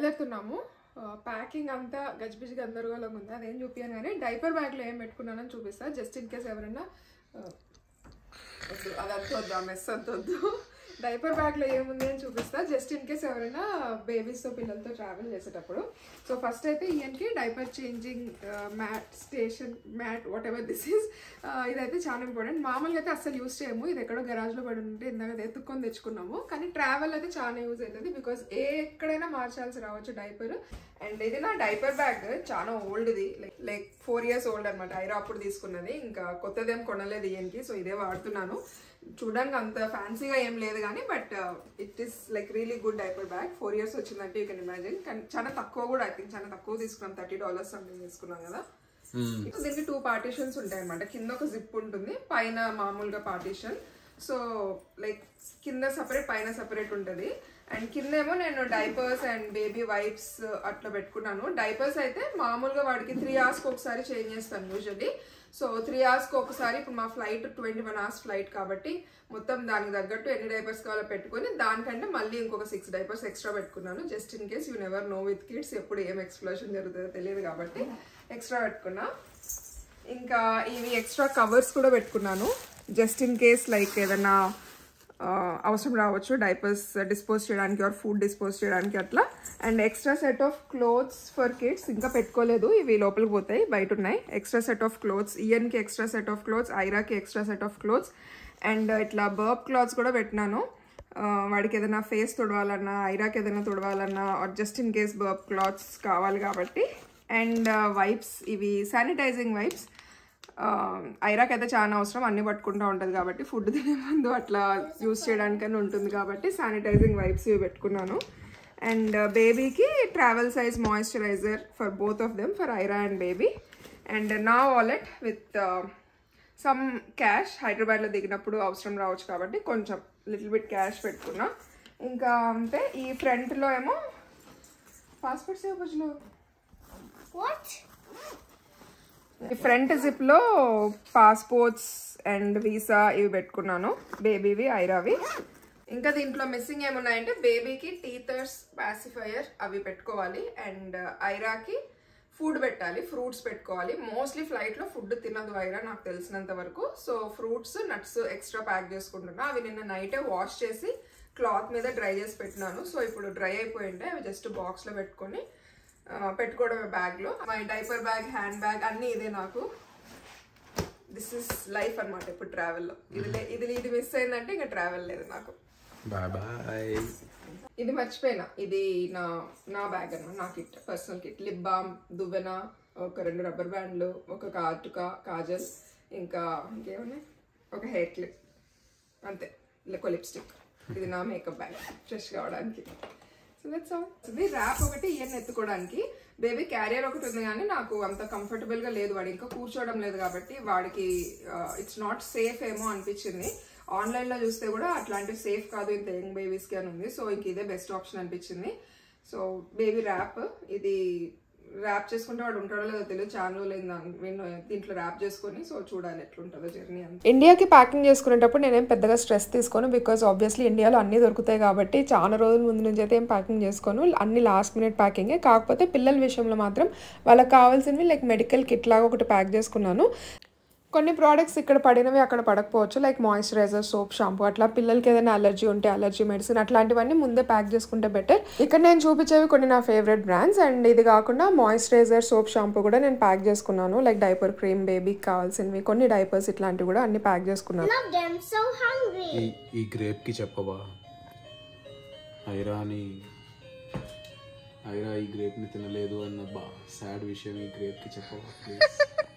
బయలుదేరుతున్నాము packing అంతా గజిబిజి గందరగోళంగా ఉంది అదేం చూపించాను కానీ డైపర్ బ్యాగ్లో ఏం పెట్టుకున్నానని చూపిస్తా జస్ట్ ఇన్ కేస్ ఎవరైనా ఆ, వద్దు అదంతా వద్దు ఆ మెస్ అంత వద్దు డైపర్ బ్యాగ్లో ఏముంది అని చూపిస్తా జస్ట్ ఇన్ కేస్ ఎవరైనా బేబీస్తో పిల్లలతో ట్రావెల్ చేసేటప్పుడు సో ఫస్ట్ అయితే ఈయనకి diaper changing mat station mat whatever this is ఇదైతే చాలా ఇంపార్టెంట్ మామూలుగా అయితే అస్సలు యూస్ చేయము ఇది ఎక్కడో గరాజ్లో పడి ఉంటే ఇందాక అది ఎత్తుక్కొని తెచ్చుకున్నాము కానీ ట్రావెల్ అయితే చాలా యూజ్ అవుతుంది బికాస్ ఏ ఎక్కడైనా మార్చాల్సి రావచ్చు డైపర్ అండ్ ఇది నా డైపర్ బ్యాగ్ చాలా ఓల్డ్ది like like four years old అనమాట ఐరా అప్పుడు తీసుకున్నది ఇంకా కొత్తదేం కొనలేదు ఈయనకి సో ఇదే వాడుతున్నాను చూడడానికి అంత ఫ్యాన్సీగా ఏం లేదు కానీ but it is like really good diaper bag four years వచ్చిందంటే యూ కెన్ ఇమాజిన్ కానీ చాలా తక్కువ కూడా ఐ థింక్ చాలా తక్కువ తీసుకున్నాం థర్టీ డాలర్స్ సంథింగ్ తీసుకున్నాం కదా ఇప్పుడు దీనికి టూ పార్టీషన్స్ ఉంటాయి అనమాట కింద ఒక జిప్ ఉంటుంది పైన మామూలుగా పార్టీషన్ సో లైక్ కింద సపరేట్ పైన సపరేట్ ఉంటుంది అండ్ కిందేమో నేను డైపర్స్ అండ్ బేబీ వైప్స్ అట్లా పెట్టుకున్నాను డైపర్స్ అయితే మామూలుగా వాడికి త్రీ అవర్స్కి ఒకసారి చేంజ్ చేస్తాను యూజువల్లీ సో త్రీ అవర్స్కి ఒకసారి ఇప్పుడు మా flight twenty one hours flight కాబట్టి మొత్తం దానికి తగ్గట్టు ఎన్ని డైపర్స్ కావాలో పెట్టుకొని దానికంటే మళ్ళీ ఇంకొక సిక్స్ డైపర్స్ ఎక్స్ట్రా పెట్టుకున్నాను just in case you never know with kids ఎప్పుడు ఏం ఎక్స్ప్లోషన్ జరుగుతుందో తెలియదు కాబట్టి ఎక్స్ట్రా పెట్టుకున్నా ఇంకా ఇవి ఎక్స్ట్రా కవర్స్ కూడా పెట్టుకున్నాను జస్ట్ ఇన్ కేస్ లైక్ ఏదన్నా ఆ, అవసరం రావచ్చు డైపర్స్ డిస్పోజ్ చేయడానికి ఆర్ ఫుడ్ డిస్పోజ్ చేయడానికి అట్లా and extra set of clothes for kids ఇంకా పెట్టుకోలేదు ఇవి లోపలికి పోతాయి బయట ఉన్నాయి ఎక్స్ట్రా సెట్ ఆఫ్ క్లోత్స్ ఇయన్కి ఎక్స్ట్రా సెట్ ఆఫ్ క్లోత్స్ ఐరాకి extra set of clothes and ఇట్లా బర్బ్ క్లాత్స్ కూడా పెట్టినాను ఆ, వాడికి ఏదైనా ఫేస్ తుడవాలన్నా ఐరాకి ఏదైనా తుడవాలన్నా or just in case burp cloths కావాలి కాబట్టి అండ్ వైప్స్ ఇవి శానిటైజింగ్ వైప్స్ ఐరాక్ అయితే చాలా అవసరం అన్ని పట్టుకుంటూ ఉంటుంది కాబట్టి ఫుడ్ తినే ముందు అట్లా యూస్ చేయడానికని ఉంటుంది కాబట్టి శానిటైజింగ్ వైప్స్ ఇవి పెట్టుకున్నాను అండ్ బేబీకి travel size moisturiser for both of them for Aira and baby and నా వాలెట్ విత్ సమ్ క్యాష్ హైదరాబాద్లో దిగినప్పుడు అవసరం రావచ్చు కాబట్టి కొంచెం లిటిల్ బిట్ క్యాష్ పెట్టుకున్నా ఇంకా అంటే ఈ ఫ్రంట్లో ఏమో పాస్పోర్ట్ సేవ్ బుజ్లో What? ఈ ఫ్రంట్ జిప్ లో పాస్పోర్ట్స్ అండ్ వీసా ఇవి పెట్టుకున్నాను బేబీవి ఐరావి ఇంకా దీంట్లో మిస్సింగ్ ఏమున్నాయంటే బేబీకి టీథర్స్ పాసిఫైయర్ అవి పెట్టుకోవాలి అండ్ ఐరాకి ఫుడ్ పెట్టాలి ఫ్రూట్స్ పెట్టుకోవాలి మోస్ట్లీ ఫ్లైట్లో ఫుడ్ తినదు ఐరా నాకు తెలిసినంత వరకు so fruits nuts extra pack చేసుకుంటున్నా అవి నిన్న నైటే వాష్ చేసి క్లాత్ మీద డ్రై చేసి పెట్టినాను సో ఇప్పుడు డ్రై అయిపోయి ఉంటాయి అవి జస్ట్ బాక్స్లో పెట్టుకొని ఆ, పెట్టుకోవడమే బ్యాగ్లో my diaper bag hand bag అన్నీ ఇదే నాకు దిస్ ఇస్ లైఫ్ అన్నమాట ఇప్పుడు ట్రావెల్లో ఇది లే- ఇది ఇది మిస్ అయిందంటే ఇంకా ట్రావెల్ లేదు నాకు బాయ్ బాయ్ ఇది మర్చిపోయినా ఇది నా నా బ్యాగ్ అన్న నా kit personal kit lip balm దువ్వెన ఒక రెండు రబ్బర్ బ్యాండ్లు ఒక కాటుక కాజల్ ఇంకా ఇంకేమున్నాయి ఒక హెయిర్ క్లిప్ అంతే ఒక లిప్స్టిక్ ఇది నా మేకప్ బ్యాగ్ ఫ్రెష్ కావడానికి సో దట్స్ ఆల్ ఇది ర్యాప్ ఒకటి ఇయర్ ఎత్తుకోవడానికి బేబీ క్యారియర్ ఒకటి ఉంది కానీ నాకు అంత కంఫర్టబుల్ గా లేదు వాడు ఇంకా కూర్చోవడం లేదు కాబట్టి వాడికి ఇట్స్ నాట్ సేఫ్ ఏమో అనిపించింది ఆన్లైన్ లో చూస్తే కూడా అట్లాంటివి సేఫ్ కాదు ఇంత యంగ్ బేబీస్ కి అని ఉంది సో ఇంక ఇదే బెస్ట్ ఆప్షన్ అనిపించింది సో బేబీ ర్యాప్ ఇది ర్యాప్ చేసుకుంటే వాడు ఉంటాడో లేదో తెలియదు చాలా రోజులు అయింది దాన్ని- నేను దీంట్లో ర్యాప్ చేసుకొని సో చూడాలి ఎట్లుంటుందో జర్నీ అంతా ఇండియాకి ప్యాకింగ్ చేసుకునేటప్పుడు నేనేం పెద్దగా స్ట్రెస్ తీసుకోను బికాజ్ ఆబ్వియస్లీ ఇండియాలో అన్నీ దొరుకుతాయి కాబట్టి చాలా రోజుల ముందు నుంచి అయితే ఏం ప్యాకింగ్ చేసుకోను అన్ని లాస్ట్ మినిట్ ప్యాకింగే కాకపోతే పిల్లల విషయంలో మాత్రం వాళ్ళకి కావాల్సినవి లైక్ మెడికల్ కిట్ లాగా ఒకటి ప్యాక్ చేసుకున్నాను కొన్ని ప్రోడక్ట్స్ ఇక్కడ పడినవి అక్కడ పడకపోవచ్చు లైక్ మాయిశ్చరైజర్ సోప్ షాంపూ అట్లా పిల్లలకి ఏదైనా అలర్జీ ఉంటే అలర్జీ మెడిసిన్ అట్లాంటివన్నీ ముందే ప్యాక్ చేసుకుంటే బెటర్ ఇక్కడ నేను చూపించేవి కొన్ని నా ఫేవరెట్ బ్రాండ్స్ అండ్ ఇది కాకుండా మాయిశ్చరైజర్ సోప్ షాంపూ కూడా నేను ప్యాక్ చేసుకున్నాను లైక్ డైపర్ క్రీమ్ బేబీకి కావాల్సినవి కొన్ని డైపర్స్ ఇట్లాంటివి కూడా అన్ని ప్యాక్ చేసుకున్నాను Love them so hungry. ఈ ఈ గ్రేప్కి చెప్పవా ఐరా అని ఐరా ఈ గ్రేప్ని తినలేదు అన్న బా సాడ్ విషయం ఈ గ్రేప్కి చెప్పవా ప్లీజ్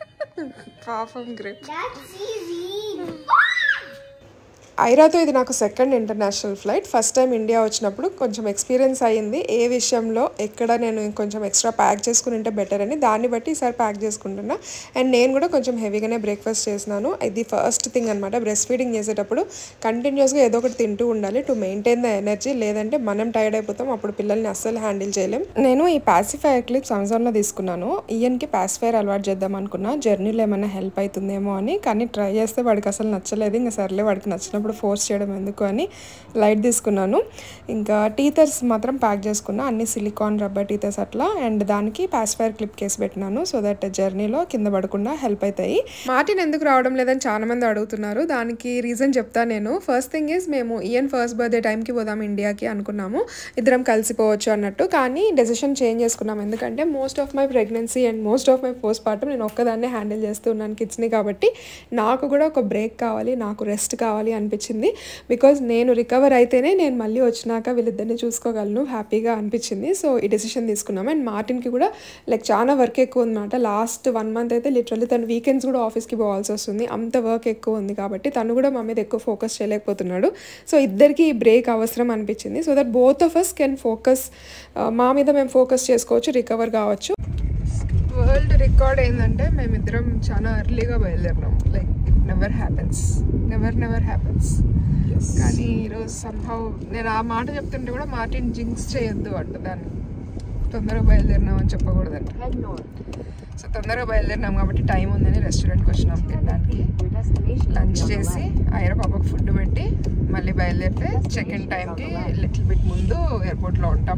పాపం గ్రేప్ That's easy. ఐరాతో ఇది నాకు second international flight first time India వచ్చినప్పుడు కొంచెం ఎక్స్పీరియన్స్ అయ్యింది ఏ విషయంలో ఎక్కడ నేను కొంచెం ఎక్స్ట్రా ప్యాక్ చేసుకుని ఉంటే బెటర్ అని దాన్ని బట్టి ఈసారి ప్యాక్ చేసుకుంటున్నా అండ్ నేను కూడా కొంచెం హెవీగానే బ్రేక్ఫాస్ట్ చేసినాను ఇది ఫస్ట్ థింగ్ అనమాట బ్రెస్ట్ ఫీడింగ్ చేసేటప్పుడు కంటిన్యూస్గా ఏదో ఒకటి తింటూ ఉండాలి టు మెయింటైన్ ద ఎనర్జీ లేదంటే మనం టైర్డ్ అయిపోతాం అప్పుడు పిల్లల్ని అస్సలు హ్యాండిల్ చేయలేం నేను ఈ పాసిఫైర్ క్లిప్స్ అమెజాన్లో తీసుకున్నాను ఈయన్కి పాసిఫైర్ అలవాటు చేద్దాం అనుకున్నా జర్నీలో ఏమైనా హెల్ప్ అవుతుందేమో అని కానీ ట్రై చేస్తే వాడికి అసలు నచ్చలేదు ఇంకా సర్లే వాడికి నచ్చినప్పుడు వచ్చినప్పుడు ఫోర్స్ చేయడం ఎందుకు అని లైట్ తీసుకున్నాను ఇంకా టీథర్స్ మాత్రం ప్యాక్ చేసుకున్నా అన్ని సిలికాన్ రబ్బర్ టీథర్స్ అట్లా అండ్ దానికి పాస్ఫైర్ క్లిప్ కేసు పెట్టినాను సో దట్ జర్నీలో కింద పడకుండా హెల్ప్ అవుతాయి మార్టిన్ ఎందుకు రావడం లేదని చాలా మంది అడుగుతున్నారు దానికి రీజన్ చెప్తా నేను ఫస్ట్ థింగ్ ఈజ్ మేము ఈయన్ ఫస్ట్ బర్త్డే టైంకి పోదాం ఇండియాకి అనుకున్నాము ఇద్దరం కలిసిపోవచ్చు అన్నట్టు కానీ డెసిషన్ చేంజ్ చేసుకున్నాం ఎందుకంటే most of my pregnancy and most of my postpartum నేను ఒక్కదాన్నే హ్యాండిల్ చేస్తూ ఉన్నాను కిడ్స్ని కాబట్టి నాకు కూడా ఒక బ్రేక్ కావాలి నాకు రెస్ట్ కావాలి అనిపించింది బికాజ్ నేను రికవర్ అయితేనే నేను మళ్ళీ వచ్చినాక వీళ్ళిద్దరిని చూసుకోగలను హ్యాపీగా అనిపించింది సో ఈ డెసిషన్ తీసుకున్నాం అండ్ మార్టిన్కి కూడా లైక్ చాలా వర్క్ ఎక్కువ ఉందన్నమాట లాస్ట్ వన్ మంత్ అయితే లిటరల్లీ తను వీకెండ్స్ కూడా ఆఫీస్కి పోవాల్సి వస్తుంది అంత వర్క్ ఎక్కువ ఉంది కాబట్టి తను కూడా మా మీద ఎక్కువ ఫోకస్ చేయలేకపోతున్నాడు సో ఇద్దరికి ఈ బ్రేక్ అవసరం అనిపించింది so that both of us can focus మా మీద మేము ఫోకస్ చేసుకోవచ్చు రికవర్ కావచ్చు వరల్డ్ రికార్డ్ ఏంటంటే మేమిద్దరం చాలా ఎర్లీగా బయలుదేరినాం like it never happens never never happens కానీ ఈరోజు సంహౌ నేను ఆ మాట చెప్తుంటే కూడా మార్టిన్ జింక్స్ చేయొద్దు అంట దాన్ని తొందరగా బయలుదేరినాం అని చెప్పకూడదంట సో తొందరగా బయలుదేరినాం కాబట్టి టైం ఉందని రెస్టారెంట్కి వచ్చినాం తినడానికి లంచ్ చేసి ఐర పాపకు ఫుడ్ పెట్టి మళ్ళీ బయలుదేరితే చెక్ ఇన్ టైంకి లిటిల్ బిట్ ముందు ఎయిర్పోర్ట్లో ఉంటాం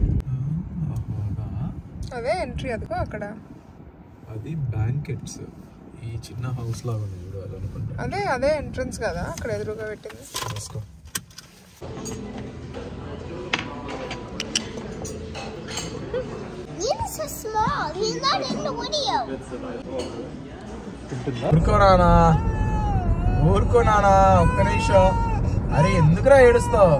అదే ఎంట్రీ అదిగో అక్కడ అది బ్యాంకెట్స్ ఈ చిన్న హౌస్ లాగా ఉంది చూడు అది అనుకుంటా అదే అదే ఎంట్రన్స్ కదా అక్కడ ఎదురుగా పెట్టింది చూసుకో He's so small. He's not in the video. ఊరుకోనానా ఊరుకోనానా ఒక్క నిమిషం అరే ఎందుకురా ఏడుస్తావు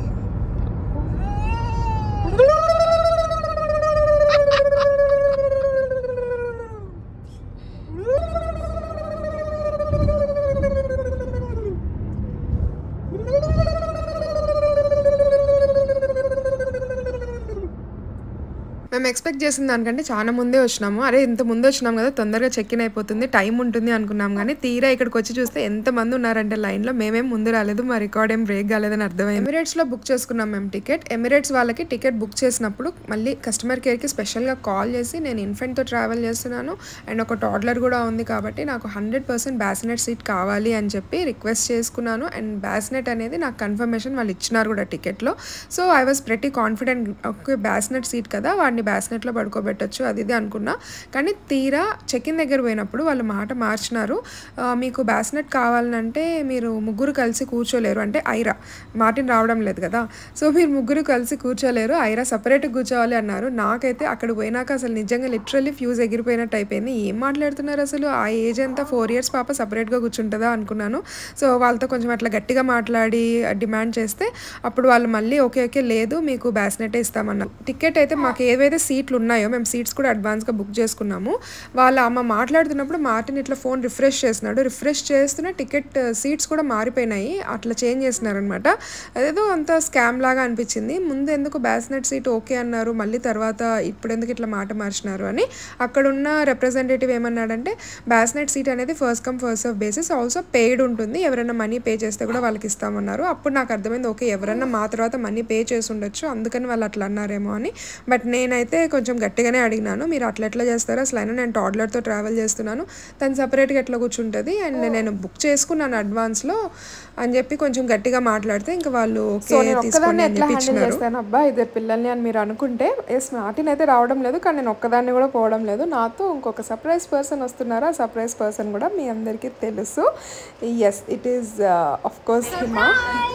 మేము ఎక్స్పెక్ట్ చేసిన దానికంటే చాలా ముందే వచ్చినాము అరే ఇంత ముందు వచ్చినాం కదా తొందరగా చెక్ ఇన్ అయిపోతుంది టైం ఉంటుంది అనుకున్నాం కానీ తీరా ఇక్కడికి వచ్చి చూస్తే ఎంత మంది ఉన్నారంటే లైన్లో మేమేం ముందు రాలేదు మా రికార్డ్ ఏం బ్రేక్ కాలేదని అర్థమైంది ఎమిరేట్స్లో బుక్ చేసుకున్నాం మేము టికెట్ ఎమిరేట్స్ వాళ్ళకి టికెట్ బుక్ చేసినప్పుడు మళ్ళీ కస్టమర్ కేర్కి స్పెషల్గా కాల్ చేసి నేను ఇన్ఫెంట్తో ట్రావెల్ చేస్తున్నాను అండ్ ఒక టాడ్లర్ కూడా ఉంది కాబట్టి నాకు హండ్రెడ్ పర్సెంట్ బ్యాసినెట్ సీట్ కావాలి అని చెప్పి రిక్వెస్ట్ చేసుకున్నాను అండ్ బ్యాసినెట్ అనేది నాకు కన్ఫర్మేషన్ వాళ్ళు ఇచ్చినారు కూడా టికెట్లో so I was pretty confident okay bassinet seat కదా వాడిని బ్యాసినెట్లో పడుకోబెట్టచ్చు అది ఇది అనుకున్నా కానీ తీరా చెక్ ఇన్ దగ్గర పోయినప్పుడు వాళ్ళు మాట మార్చినారు ఆ, మీకు బ్యాసినెట్ కావాలంటే మీరు ముగ్గురు కలిసి కూర్చోలేరు అంటే ఐరా మార్టిన్ రావడం లేదు కదా సో మీరు ముగ్గురు కలిసి కూర్చోలేరు ఐరా సపరేట్గా కూర్చోవాలి అన్నారు నాకైతే అక్కడ పోయినాక అసలు నిజంగా లిటరల్లీ ఫ్యూజ్ ఎగిరిపోయినట్టు అయిపోయింది ఏం మాట్లాడుతున్నారు అసలు ఆ ఏజ్ అంతా ఫోర్ ఇయర్స్ పాప సపరేట్గా కూర్చుంటుందా అనుకున్నాను సో వాళ్ళతో కొంచెం అట్లా గట్టిగా మాట్లాడి డిమాండ్ చేస్తే అప్పుడు వాళ్ళు మళ్ళీ ఓకే ఓకే లేదు మీకు బ్యాస్నెటే ఇస్తామన్నారు టికెట్ అయితే మాకు ఏవైతే సీట్లు ఉన్నాయో మేము సీట్స్ కూడా అడ్వాన్స్గా బుక్ చేసుకున్నాము వాళ్ళ అమ్మ మాట్లాడుతున్నప్పుడు మార్టిన్ ఇట్లా ఫోన్ రిఫ్రెష్ చేస్తున్నాడు రిఫ్రెష్ చేస్తున్న టికెట్ సీట్స్ కూడా మారిపోయినాయి అట్లా చేంజ్ చేస్తున్నారనమాట అదేదో అంత స్కామ్ లాగా అనిపించింది ముందు ఎందుకు బ్యాస్నెట్ సీట్ ఓకే అన్నారు మళ్ళీ తర్వాత ఇప్పుడు ఎందుకు ఇట్లా మాట మార్చినారు అని అక్కడ ఉన్న రిప్రజెంటేటివ్ ఏమన్నాడంటే బ్యాస్నెట్ సీట్ అనేది first come first serve basis also paid ఉంటుంది ఎవరైనా మనీ పే చేస్తే కూడా వాళ్ళకి ఇస్తామన్నారు అప్పుడు నాకు అర్థమైంది ఓకే ఎవరైనా మా తర్వాత మనీ పే చేసి ఉండొచ్చు అందుకని వాళ్ళు అట్లా అన్నారేమో అని బట్ నేనైతే కొంచెం గట్టిగానే అడిగినాను మీరు అట్లా ఎట్లా చేస్తారో అసలు అయినా నేను టాడ్లర్తో ట్రావెల్ చేస్తున్నాను తను సపరేట్గా ఎట్లా కూర్చుంటుంది అండ్ నేను బుక్ చేసుకున్నాను అడ్వాన్స్లో అని చెప్పి కొంచెం గట్టిగా మాట్లాడితే ఇంకా వాళ్ళు ఓకే తీసుకోండి అని చెప్పి ఇచ్చినారు చేస్తాను అబ్బా ఇద్దరు పిల్లల్ని అని మీరు అనుకుంటే ఎస్ నాటిన్ అయితే రావడం లేదు కానీ నేను ఒక్కదాన్ని కూడా పోవడం లేదు నాతో ఇంకొక సర్ప్రైజ్ పర్సన్ వస్తున్నారు ఆ సర్ప్రైజ్ పర్సన్ కూడా మీ అందరికీ తెలుసు yes it is of course Hima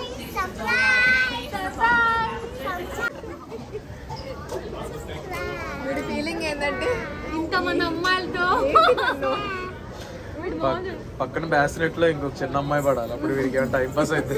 Surprise! Surprise! వీడి ఫీలింగ్ ఏంటంటే ఇంతమంది అమ్మాయిలతో పక్కన బ్యాసినెట్ లో ఇంకొక చిన్న అమ్మాయి పడాలి అప్పుడు వీడికి ఏమైనా టైం పాస్ అయితే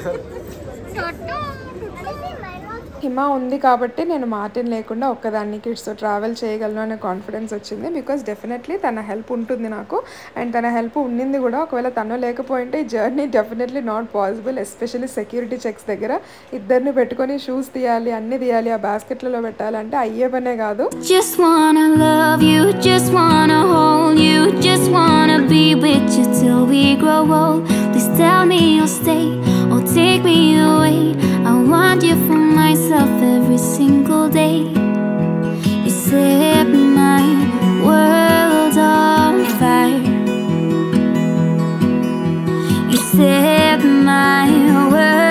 హిమా ఉంది కాబట్టి నేను మార్టిన్ లేకుండా ఒక్కదాన్ని కిడ్స్తో ట్రావెల్ చేయగలను అనే కాన్ఫిడెన్స్ వచ్చింది బికాస్ డెఫినెట్లీ తన హెల్ప్ ఉంటుంది నాకు అండ్ తన హెల్ప్ ఉండింది కూడా ఒకవేళ తను లేకపోయింటే ఈ journey definitely not possible especially security checks దగ్గర ఇద్దరిని పెట్టుకొని షూస్ తీయాలి అన్ని తీయాలి ఆ బాస్కెట్లలో పెట్టాలంటే అయ్యే పనే కాదు Just wanna love you, just wanna hold you, just wanna be with you till we grow old. Please tell me you'll stay or take me away. I want you for myself every single day. You set my world on fire. You set my world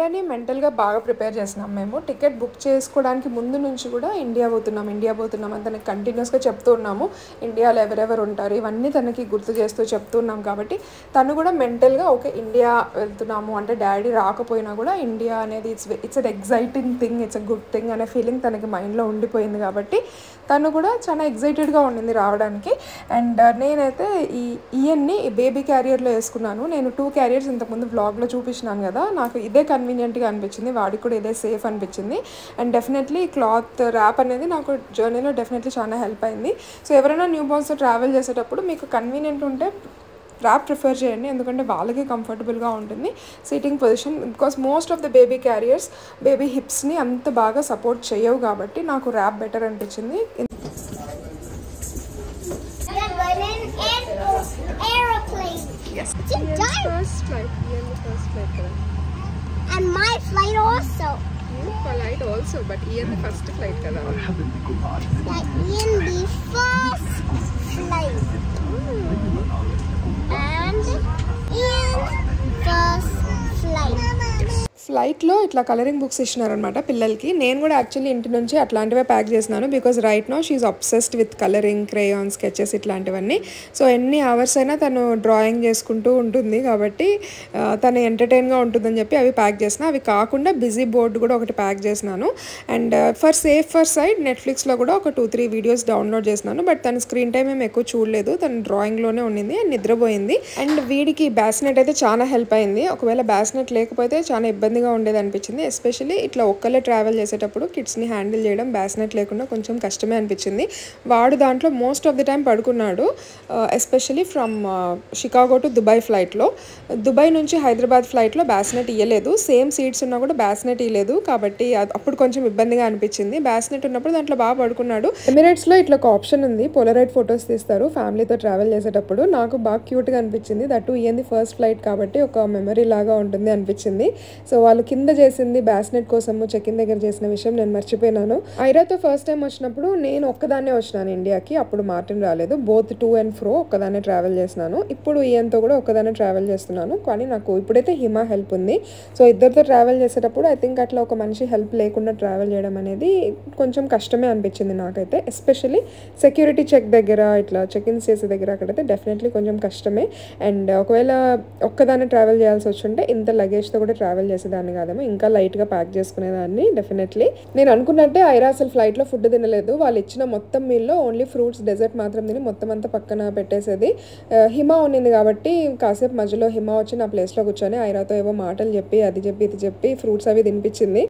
ఐరాని మెంటల్గా బాగా prepare చేసినాం మేము ticket book చేసుకోవడానికి ముందు నుంచి కూడా India పోతున్నాం India పోతున్నాం అని తనకి కంటిన్యూస్గా చెప్తూ ఉన్నాము ఇండియాలో ఎవరెవరు ఉంటారు ఇవన్నీ తనకి గుర్తు చేస్తూ చెప్తున్నాం కాబట్టి తను కూడా మెంటల్గా ఓకే ఇండియా వెళ్తున్నాము అంటే డాడీ రాకపోయినా కూడా ఇండియా అనేది it's it's an exciting thing it's a good thing అనే ఫీలింగ్ తనకి మైండ్లో ఉండిపోయింది కాబట్టి తను కూడా చాలా ఎగ్జైటెడ్గా ఉండింది రావడానికి అండ్ నేనైతే ఈ ఇయన్ని బేబీ క్యారియర్లో వేసుకున్నాను నేను టూ క్యారియర్స్ ఇంతకుముందు వ్లాగ్లో చూపించినాను కదా నాకు ఇదే కన్వీనియంట్గా అనిపించింది వాడికి కూడా ఇదే సేఫ్ అనిపించింది అండ్ డెఫినెట్లీ క్లాత్ ర్యాప్ అనేది నాకు జర్నీలో డెఫినెట్లీ చాలా హెల్ప్ అయింది సో ఎవరైనా న్యూ బార్న్స్తో ట్రావెల్ చేసేటప్పుడు మీకు కన్వీనియంట్ ఉంటే ర్యాప్ ప్రిఫర్ చేయండి ఎందుకంటే వాళ్ళకి కంఫర్టబుల్గా ఉంటుంది seating position because most of the baby carriers baby హిప్స్ని అంత బాగా సపోర్ట్ చేయవు కాబట్టి నాకు ర్యాప్ బెటర్ అనిపించింది Yeah, but in an aeroplane. Yes. It's a giant. First flight first flight కదా And my flight also. Flight also but her first flight కదా That in the first flight. And in first flight. ఫ్లైట్లో ఇట్లా colouring books ఇచ్చినారనమాట పిల్లలకి నేను కూడా actually ఇంటి నుంచి అట్లాంటివే ప్యాక్ చేసినాను because right now she obsessed with colouring crayon sketches ఇట్లాంటివన్నీ సో ఎన్ని అవర్స్ అయినా తను డ్రాయింగ్ చేసుకుంటూ ఉంటుంది కాబట్టి ఆ, తను ఎంటర్టైన్గా ఉంటుందని చెప్పి అవి ప్యాక్ చేసిన అవి కాకుండా బిజీ బోర్డు కూడా ఒకటి ప్యాక్ చేసినాను and for safe for side నెట్ఫ్లిక్స్లో కూడా ఒక టూ త్రీ వీడియోస్ డౌన్లోడ్ చేసినాను బట్ తన స్క్రీన్ టైం ఏం ఎక్కువ చూడలేదు తను డ్రాయింగ్లోనే ఉండింది అండ్ నిద్రపోయింది అండ్ వీడికి బ్యాస్నెట్ అయితే చాలా హెల్ప్ అయింది ఒకవేళ బ్యాస్నెట్ లేకపోతే చాలా ఇబ్బందిగా ఉండేది అనిపించింది ఎస్పెషల్లీ ఇట్లా ఒక్కలే ట్రావెల్ చేసేటప్పుడు కిడ్స్ని హ్యాండిల్ చేయడం బ్యాస్నెట్ లేకుండా కొంచెం కష్టమే అనిపించింది వాడు దాంట్లో మోస్ట్ ఆఫ్ ది టైం పడుకున్నాడు especially from Chicago to Dubai ఫ్లైట్లో దుబాయ్ నుంచి హైదరాబాద్ ఫ్లైట్లో బ్యాస్నెట్ ఇవ్వలేదు సేమ్ సీట్స్ ఉన్నా కూడా బ్యాస్నెట్ ఇవ్వలేదు కాబట్టి అది- అప్పుడు కొంచెం ఇబ్బందిగా అనిపించింది బ్యాస్నెట్ ఉన్నప్పుడు దాంట్లో బాగా పడుకున్నాడు ఎమిరేట్స్లో ఇట్లా ఒక ఆప్షన్ ఉంది పోలరైడ్ ఫొటోస్ తీస్తారు ఫ్యామిలీతో ట్రావెల్ చేసేటప్పుడు నాకు బాగా క్యూట్గా అనిపించింది దట్టు ఇయ్యంది ఫస్ట్ ఫ్లైట్ కాబట్టి ఒక మెమరీ లాగా ఉంటుంది అనిపించింది సో వాళ్ళు కింద చేసింది బ్యాస్నెట్ కోసము చెక్ ఇన్ దగ్గర చేసిన విషయం నేను మర్చిపోయినాను ఐరాతో ఫస్ట్ టైం వచ్చినప్పుడు నేను ఒక్కదాన్నే వచ్చినాను ఇండియాకి అప్పుడు మార్టిన్ రాలేదు బోత్ టూ అండ్ ఫ్రో ఒక్కదాన్నే ట్రావెల్ చేసినాను ఇప్పుడు ఈయనతో కూడా ఒక్కదాన్నే ట్రావెల్ చేస్తున్నాను కానీ నాకు ఇప్పుడైతే హిమా హెల్ప్ ఉంది సో ఇద్దరితో ట్రావెల్ చేసేటప్పుడు ఐ థింక్ అట్లా ఒక మనిషి హెల్ప్ లేకుండా ట్రావెల్ చేయడం అనేది కొంచెం కష్టమే అనిపించింది నాకైతే ఎస్పెషల్లీ సెక్యూరిటీ చెక్ దగ్గర ఇట్లా చెక్ ఇన్స్ చేసే దగ్గర అక్కడైతే డెఫినెట్లీ కొంచెం కష్టమే అండ్ ఒకవేళ ఒక్కదాన్ని ట్రావెల్ చేయాల్సి వచ్చుంటే ఇంత లగేజ్తో కూడా ట్రావెల్ చేసేదాన్ని కాదేమో ఇంకా లైట్గా ప్యాక్ చేసుకునేదాన్ని డెఫినెట్లీ నేను అనుకున్నట్టే ఐరా అసలు ఫ్లైట్లో ఫుడ్ తినలేదు వాళ్ళు ఇచ్చిన మొత్తం మీల్లో ఓన్లీ ఫ్రూట్స్ డెజర్ట్ మాత్రం తిని మొత్తం అంతా పక్కన పెట్టేసేది ఆ, హిమ ఉన్నింది కాబట్టి కాసేపు మధ్యలో హిమ వచ్చి నా ప్లేస్లో కూర్చొని ఐరాతో ఏవో మాటలు చెప్పి అది చెప్పి ఇది చెప్పి ఫ్రూట్స్ అవి తినిపించింది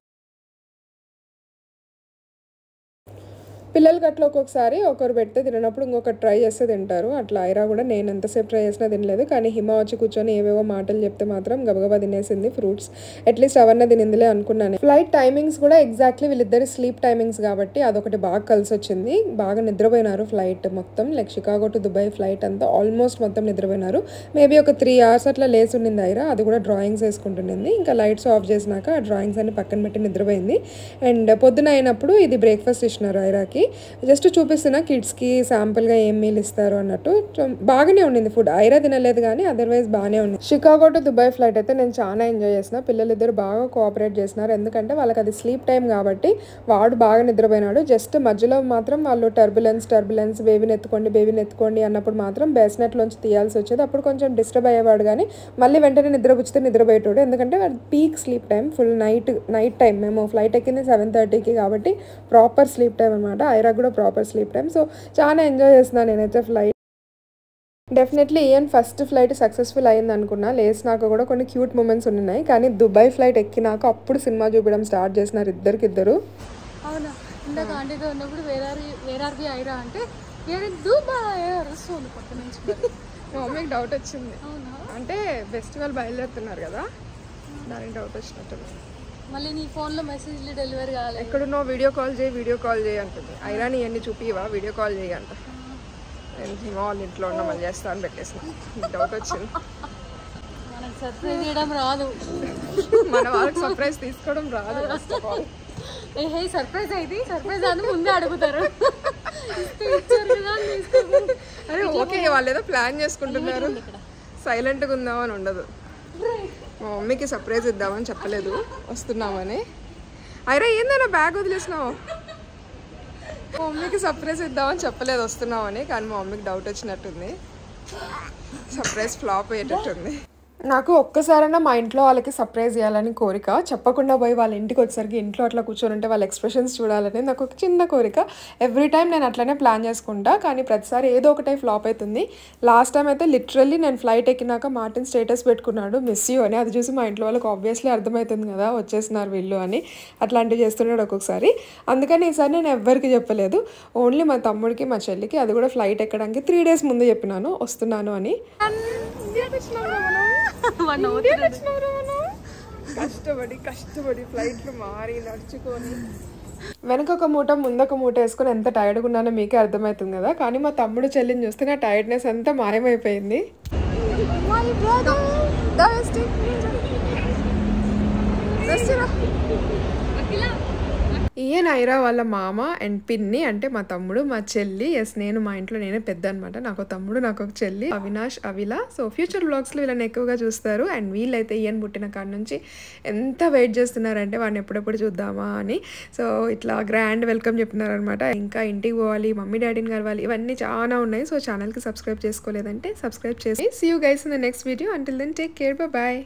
పిల్లలకి అట్లా ఒక్కొక్కసారి ఒకరు పెడితే తినప్పుడు ఇంకొకరు ట్రై చేస్తే తింటారు అట్లా ఐరా కూడా నేను ఎంతసేపు ట్రై చేసినా తినలేదు కానీ హిమ వచ్చి కూర్చొని ఏవేవో మాటలు చెప్తే మాత్రం గబగబా తినేసింది ఫ్రూట్స్ అట్లీస్ట్ అవన్నీ తినిందిలే అనుకున్నాను ఫ్లైట్ టైమింగ్స్ కూడా ఎగ్జాక్ట్లీ వీళ్ళిద్దరి స్లీప్ టైమింగ్స్ కాబట్టి అదొకటి బాగా కలిసి వచ్చింది బాగా నిద్రపోయినారు ఫ్లైట్ మొత్తం like Chicago to Dubai flight అంతా ఆల్మోస్ట్ మొత్తం నిద్రపోయినారు మేబీ ఒక త్రీ అవర్స్ అట్లా లేసి ఉండింది ఐరా అది కూడా డ్రాయింగ్స్ వేసుకుంటుండింది ఇంకా లైట్స్ ఆఫ్ చేసినాక ఆ డ్రాయింగ్స్ అన్ని పక్కన పెట్టి నిద్రపోయింది అండ్ పొద్దున అయినప్పుడు ఇది బ్రేక్ఫాస్ట్ ఇచ్చినారు ఐరాకి జస్ట్ చూపిస్తున్నా కిడ్స్కి శాంపుల్గా ఏం మీల్ ఇస్తారు అన్నట్టు సో బాగానే ఉండింది ఫుడ్ ఐరా తినలేదు కానీ అదర్వైజ్ బాగానే ఉంది షికాగో టు దుబాయ్ ఫ్లైట్ అయితే నేను చాలా ఎంజాయ్ చేసిన పిల్లలిద్దరు బాగా కోఆపరేట్ చేసినారు ఎందుకంటే వాళ్ళకి అది స్లీప్ టైం కాబట్టి వాడు బాగా నిద్రపోయినాడు జస్ట్ మధ్యలో మాత్రం వాళ్ళు టర్బులెన్స్ టర్బులెన్స్ బేబీని ఎత్తుకోండి బేబీని ఎత్తుకోండి అన్నప్పుడు మాత్రం బేస్నెట్లోంచి తీయాల్సి వచ్చేది అప్పుడు కొంచెం డిస్టర్బ్ అయ్యేవాడు కానీ మళ్ళీ వెంటనే నిద్రపుచ్చితే నిద్రపోయేటోడు ఎందుకంటే వాడు peak sleep time full night night time మేము ఫ్లైట్ ఎక్కింది సెవెన్ థర్టీకి కాబట్టి ప్రాపర్ స్లీప్ టైం అనమాట ఐరా కూడా ప్రాపర్ స్లీప్ టైం సో చాలా ఎంజాయ్ చేస్తున్నాను నేనైతే ఫ్లైట్ డెఫినెట్లీ ఈయన్ ఫస్ట్ ఫ్లైట్ సక్సెస్ఫుల్ అయింది అనుకున్నా లేసినాక కూడా కొన్ని క్యూట్ మూమెంట్స్ ఉన్నాయి కానీ దుబాయ్ ఫ్లైట్ ఎక్కినాక అప్పుడు సినిమా చూపించడం స్టార్ట్ చేసినారు ఇద్దరికిద్దరు అవునా ఇందాక ఆంటీతో ఉన్నప్పుడు వేరారి వేరార్వి ఐరా అంటే ఏడు దుబాయ్ అరుస్తుంది పక్క నుంచి మరి. మా మమ్మీకి డౌట్ వచ్చింది అవునా అంటే ఫెస్టివల్ బయలుదేరుతున్నారు కదా దానికి డౌట్ వచ్చినట్టుంది మళ్ళీ నీ ఫోన్లో మెసేజ్లు డెలివరీ కాలేదు ఎక్కడున్నో వీడియో కాల్ చేయి వీడియో కాల్ చేయి అంటుంది ఐరాని ఇవన్నీ చూపివా వీడియో కాల్ చేయి అంట నేను హిమ వాళ్ళ ఇంట్లో ఉన్న మళ్ళీ చేస్తా అని పెట్టేసిన డౌట్ వచ్చింది మనకు సర్ప్రైజ్ చేయడం రాదు మన వాళ్ళకి సర్ప్రైజ్ తీసుకోవడం రాదు ఫస్ట్ ఆఫ్ ఆల్ ఏ హే సర్ప్రైజ్ అయితే సర్ప్రైజ్ అని ముందే అడుగుతారు ఇస్తే ఇచ్చారు కదా అని తీసుకోరు. అరే ఓకే వాళ్ళు ఏదో ప్లాన్ చేసుకుంటున్నారు సైలెంట్గా ఉందామని ఉండదు మా మమ్మీకి సర్ప్రైజ్ ఇద్దామని చెప్పలేదు వస్తున్నామని అయిరా ఏందన్నా బ్యాగ్ వదిలేసినావు మా మమ్మీకి సర్ప్రైజ్ ఇద్దామని చెప్పలేదు వస్తున్నామని కానీ మా మమ్మీకి డౌట్ వచ్చినట్టుంది సర్ప్రైజ్ ఫ్లాప్ అయ్యేటట్టుంది నాకు ఒక్కసారైనా మా ఇంట్లో వాళ్ళకి సర్ప్రైజ్ చేయాలని కోరిక చెప్పకుండా పోయి వాళ్ళ ఇంటికి వచ్చేసరికి ఇంట్లో అట్లా కూర్చొని ఉంటే వాళ్ళ ఎక్స్ప్రెషన్స్ చూడాలని నాకు ఒక చిన్న కోరిక ఎవ్రీ టైం నేను అట్లనే ప్లాన్ చేసుకుంటా కానీ ప్రతిసారి ఏదో ఒకటే ఫ్లాప్ అవుతుంది లాస్ట్ టైం అయితే లిటరల్లీ నేను ఫ్లైట్ ఎక్కినాక మార్టిన్ స్టేటస్ పెట్టుకున్నాడు మిస్ యూ అని అది చూసి మా ఇంట్లో వాళ్ళకి ఆబ్వియస్లీ అర్థమవుతుంది కదా వచ్చేస్తున్నారు వీళ్ళు అని అట్లాంటివి చేస్తున్నాడు ఒక్కొక్కసారి అందుకని ఈసారి నేను ఎవ్వరికి చెప్పలేదు ఓన్లీ మా తమ్ముడికి మా చెల్లికి అది కూడా ఫ్లైట్ ఎక్కడానికి త్రీ డేస్ ముందు చెప్పినాను వస్తున్నాను అని వన్ కష్టపడి కష్టపడి ఫ్లైట్లు మారి నడుచుకొని వెనక ఒక మూట ముందొక మూట వేసుకొని ఎంత టైర్డ్గా ఉన్నానో మీకే అర్థమవుతుంది కదా కానీ మా తమ్ముడు చెల్లిని చూస్తే నా టైర్డ్నెస్ అంతా మాయమైపోయింది ఈయన ఐరా వాళ్ళ మామ అండ్ పిన్ని అంటే మా తమ్ముడు మా చెల్లి ఎస్ నేను మా ఇంట్లో నేనే పెద్ద అనమాట నాకు ఒక తమ్ముడు నాకు ఒక చెల్లి అవినాష్ అవిల సో ఫ్యూచర్ బ్లాగ్స్లో వీళ్ళని ఎక్కువగా చూస్తారు అండ్ వీళ్ళైతే ఈయన పుట్టిన కాడ నుంచి ఎంత వెయిట్ చేస్తున్నారంటే వాడిని ఎప్పుడెప్పుడు చూద్దామా అని సో ఇట్లా గ్రాండ్ వెల్కమ్ చెప్పినారనమాట ఇంకా ఇంటికి పోవాలి మమ్మీ డాడీని కలవాలి ఇవన్నీ చాలా ఉన్నాయి సో ఛానల్కి సబ్స్క్రైబ్ చేసుకోలేదంటే సబ్స్క్రైబ్ చేసి see you guys in the next video until then take care bye